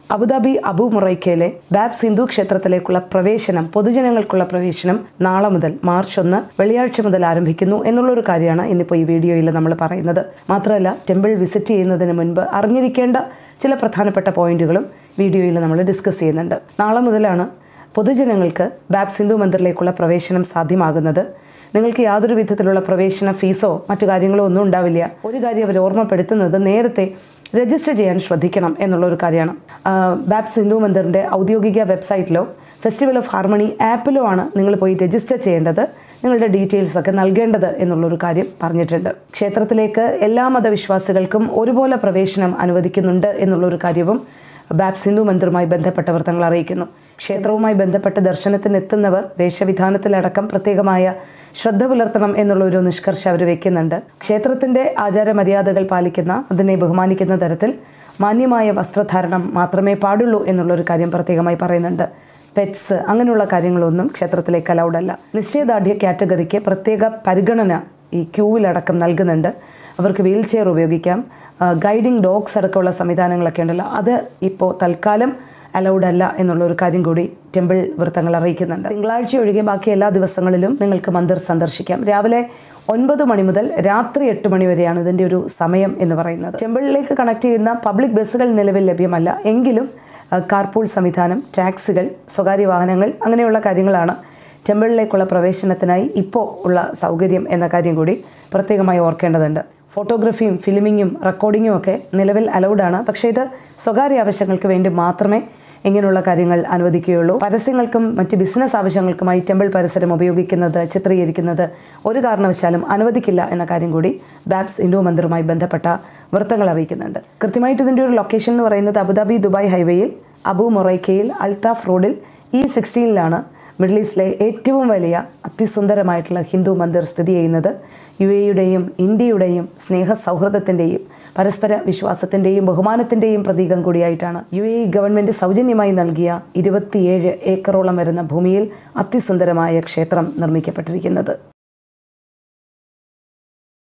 Abu Dhabi Abu മുറൈക്കയിലെ ബാബ് സിന്ധു ക്ഷേത്രത്തിലേക്കുള്ള പ്രവേശനം പൊതുജനങ്ങൾക്കുള്ള പ്രവേശനം നാളെ മുതൽ മാർച്ച് ഒന്ന് വെള്ളിയാഴ്ച മുതൽ ആരംഭിക്കുന്നു എന്നുള്ളൊരു കാര്യമാണ് ഇന്നിപ്പോൾ ഈ വീഡിയോയിൽ നമ്മൾ പറയുന്നത് മാത്രമല്ല ടെമ്പിൾ വിസിറ്റ് ചെയ്യുന്നതിന് മുൻപ് അറിഞ്ഞിരിക്കേണ്ട ചില പ്രധാനപ്പെട്ട പോയിന്റുകളും വീഡിയോയിൽ നമ്മൾ ഡിസ്കസ് ചെയ്യുന്നുണ്ട് നാളെ മുതലാണ് പൊതുജനങ്ങൾക്ക് ബാബ് സിന്ധു മന്ദിറിലേക്കുള്ള പ്രവേശനം സാധ്യമാകുന്നത് നിങ്ങൾക്ക് യാതൊരു വിധത്തിലുള്ള പ്രവേശന ഫീസോ മറ്റു കാര്യങ്ങളോ ഒന്നും ഉണ്ടാവില്ല ഒരു കാര്യം അവർ ഓർമ്മപ്പെടുത്തുന്നത് നേരത്തെ രജിസ്റ്റർ ചെയ്യാൻ ശ്രദ്ധിക്കണം എന്നുള്ള ഒരു കാര്യമാണ് ആ, ബാബ് സിന്ധു മന്ദിറിൻ്റെ ഔദ്യോഗിക വെബ്സൈറ്റിലോ ഫെസ്റ്റിവൽ ഓഫ് ഹാർമണി ആപ്പിലോ ആണ് നിങ്ങൾ പോയി രജിസ്റ്റർ ചെയ്യേണ്ടത് നിങ്ങളുടെ ഡീറ്റെയിൽസ് ഒക്കെ നൽകേണ്ടത് എന്നുള്ളൊരു കാര്യം പറഞ്ഞിട്ടുണ്ട് ക്ഷേത്രത്തിലേക്ക് എല്ലാ മതവിശ്വാസികൾക്കും ഒരുപോലെ പ്രവേശനം അനുവദിക്കുന്നുണ്ട് എന്നുള്ളൊരു കാര്യവും ബാബ് സിന്ധു മന്ദിറുമായി ബന്ധപ്പെട്ടവർ തങ്ങൾ അറിയിക്കുന്നു ക്ഷേത്രവുമായി ബന്ധപ്പെട്ട് ദർശനത്തിന് എത്തുന്നവർ വേഷവിധാനത്തിലടക്കം പ്രത്യേകമായ ശ്രദ്ധ പുലർത്തണം എന്നുള്ള ഒരു നിഷ്കർഷ അവർ വെക്കുന്നുണ്ട് ക്ഷേത്രത്തിന്റെ ആചാര മര്യാദകൾ പാലിക്കുന്ന അതിനെ ബഹുമാനിക്കുന്ന തരത്തിൽ മാന്യമായ വസ്ത്രധാരണം മാത്രമേ പാടുള്ളൂ എന്നുള്ളൊരു കാര്യം പ്രത്യേകമായി പറയുന്നുണ്ട് പെറ്റ്സ് അങ്ങനെയുള്ള കാര്യങ്ങളൊന്നും ക്ഷേത്രത്തിലേക്ക് അലൗഡ് അല്ല നിശ്ചയദാർഢ്യ കാറ്റഗറിക്ക് പ്രത്യേക പരിഗണന ഈ ക്യൂവിലടക്കം നൽകുന്നുണ്ട് അവർക്ക് വീൽ ചെയർ ഉപയോഗിക്കാം ഗൈഡിംഗ് ഡോഗ്സ് അടക്കമുള്ള സംവിധാനങ്ങളൊക്കെ ഉണ്ടല്ലോ അത് ഇപ്പോൾ തൽക്കാലം അലൗഡ് അല്ല എന്നുള്ള ഒരു കാര്യം കൂടി ടെമ്പിൾ വൃത്തങ്ങൾ അറിയിക്കുന്നുണ്ട് തിങ്കളാഴ്ച ഒഴികെ ബാക്കി എല്ലാ ദിവസങ്ങളിലും നിങ്ങൾക്ക് മന്ദിർ സന്ദർശിക്കാം രാവിലെ ഒൻപത് മണി മുതൽ രാത്രി എട്ട് മണി വരെയാണ് ഇതിൻ്റെ ഒരു സമയം എന്ന് പറയുന്നത് ടെമ്പിളിലേക്ക് കണക്ട് ചെയ്യുന്ന പബ്ലിക് ബസ്സുകൾ നിലവിൽ ലഭ്യമല്ല എങ്കിലും കാർപൂൾ സംവിധാനം ടാക്സികൾ സ്വകാര്യ വാഹനങ്ങൾ അങ്ങനെയുള്ള കാര്യങ്ങളാണ് ടെമ്പിളിലേക്കുള്ള പ്രവേശനത്തിനായി ഇപ്പോൾ ഉള്ള സൗകര്യം എന്ന കാര്യം കൂടി പ്രത്യേകമായി ഓർക്കേണ്ടതുണ്ട് ഫോട്ടോഗ്രഫിയും ഫിലിമിങ്ങും റെക്കോർഡിങ്ങും ഒക്കെ നിലവിൽ അലൗഡാണ് പക്ഷേ ഇത് സ്വകാര്യ ആവശ്യങ്ങൾക്ക് വേണ്ടി മാത്രമേ ഇങ്ങനെയുള്ള കാര്യങ്ങൾ അനുവദിക്കുകയുള്ളൂ പരസ്യങ്ങൾക്കും മറ്റ് ബിസിനസ് ആവശ്യങ്ങൾക്കുമായി ടെമ്പിൾ പരിസരം ഉപയോഗിക്കുന്നത് ചിത്രീകരിക്കുന്നത് ഒരു കാരണവശാലും അനുവദിക്കില്ല എന്ന കാര്യം കൂടി ബാബ്സ് ഹിന്ദു മന്ദിറുമായി ബന്ധപ്പെട്ട വൃത്തങ്ങൾ അറിയിക്കുന്നുണ്ട് കൃത്യമായിട്ട് ഇതിൻ്റെ ഒരു ലൊക്കേഷൻ എന്ന് പറയുന്നത് അബുദാബി ദുബായ് ഹൈവേയിൽ അബു മൊറൈക്കയിൽ അൽത്താഫ് റോഡിൽ ഇ സിക്സ്റ്റീനിലാണ് മിഡിൽ ഈസ്റ്റിലെ ഏറ്റവും വലിയ അതിസുന്ദരമായിട്ടുള്ള ഹിന്ദു മന്ദിർ സ്ഥിതി ചെയ്യുന്നത് യു എയുടെയും ഇന്ത്യയുടെയും സ്നേഹ സൗഹൃദത്തിൻ്റെയും പരസ്പര വിശ്വാസത്തിൻ്റെയും ബഹുമാനത്തിൻ്റെയും പ്രതീകം കൂടിയായിട്ടാണ് യു എ ഗവൺമെൻറ് സൗജന്യമായി നൽകിയ ഇരുപത്തിയേഴ് ഏക്കറോളം വരുന്ന ഭൂമിയിൽ അതിസുന്ദരമായ ക്ഷേത്രം നിർമ്മിക്കപ്പെട്ടിരിക്കുന്നത്